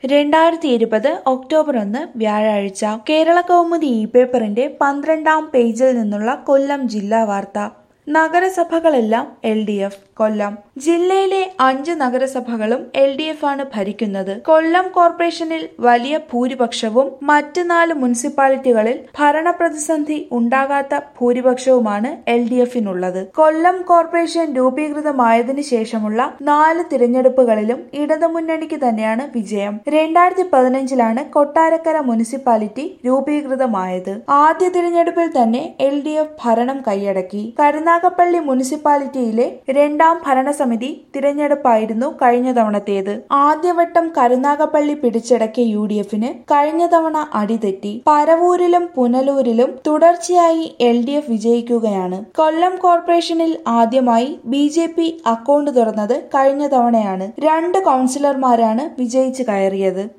രണ്ടായിരത്തി ഇരുപത് ഒക്ടോബർ ഒന്ന് വ്യാഴാഴ്ച കേരള കൗമുദി ഇ പേപ്പറിന്റെ പന്ത്രണ്ടാം പേജിൽ നിന്നുള്ള കൊല്ലം ജില്ലാ വാർത്ത നഗരസഭകളെല്ലാം എൽ ഡി എഫ് കൊല്ലം ജില്ലയിലെ അഞ്ച് നഗരസഭകളും എൽ ഡി എഫ് ആണ് ഭരിക്കുന്നത് കൊല്ലം കോർപ്പറേഷനിൽ വലിയ ഭൂരിപക്ഷവും മറ്റ് നാല് മുനിസിപ്പാലിറ്റികളിൽ ഭരണപ്രതിസന്ധി ഉണ്ടാകാത്ത ഭൂരിപക്ഷവുമാണ് എൽ ഡി എഫിനുള്ളത് കൊല്ലം കോർപ്പറേഷൻ രൂപീകൃതമായതിനു ശേഷമുള്ള നാല് തിരഞ്ഞെടുപ്പുകളിലും ഇടതുമുന്നണിക്ക് തന്നെയാണ് വിജയം രണ്ടായിരത്തി പതിനഞ്ചിലാണ് കൊട്ടാരക്കര മുനിസിപ്പാലിറ്റി രൂപീകൃതമായത് ആദ്യ തിരഞ്ഞെടുപ്പിൽ തന്നെ എൽ ഡി എഫ് ഭരണം കൈയടക്കി കരുനാഗപ്പള്ളി മുനിസിപ്പാലിറ്റിയിലെ രണ്ടാം ഭരണസമിതി തിരഞ്ഞെടുപ്പായിരുന്നു കഴിഞ്ഞ തവണത്തേത് ആദ്യവട്ടം കരുനാഗപ്പള്ളി പിടിച്ചടക്കിയ യു ഡി എഫിന് കഴിഞ്ഞ തവണ അടിതെറ്റി പരവൂരിലും പുനലൂരിലും തുടർച്ചയായി എൽ ഡി എഫ് വിജയിക്കുകയാണ് കൊല്ലം കോർപ്പറേഷനിൽ ആദ്യമായി ബി ജെ പി അക്കൗണ്ട് തുറന്നത് കഴിഞ്ഞ തവണയാണ് രണ്ട് കൗൺസിലർമാരാണ് വിജയിച്ചു കയറിയത്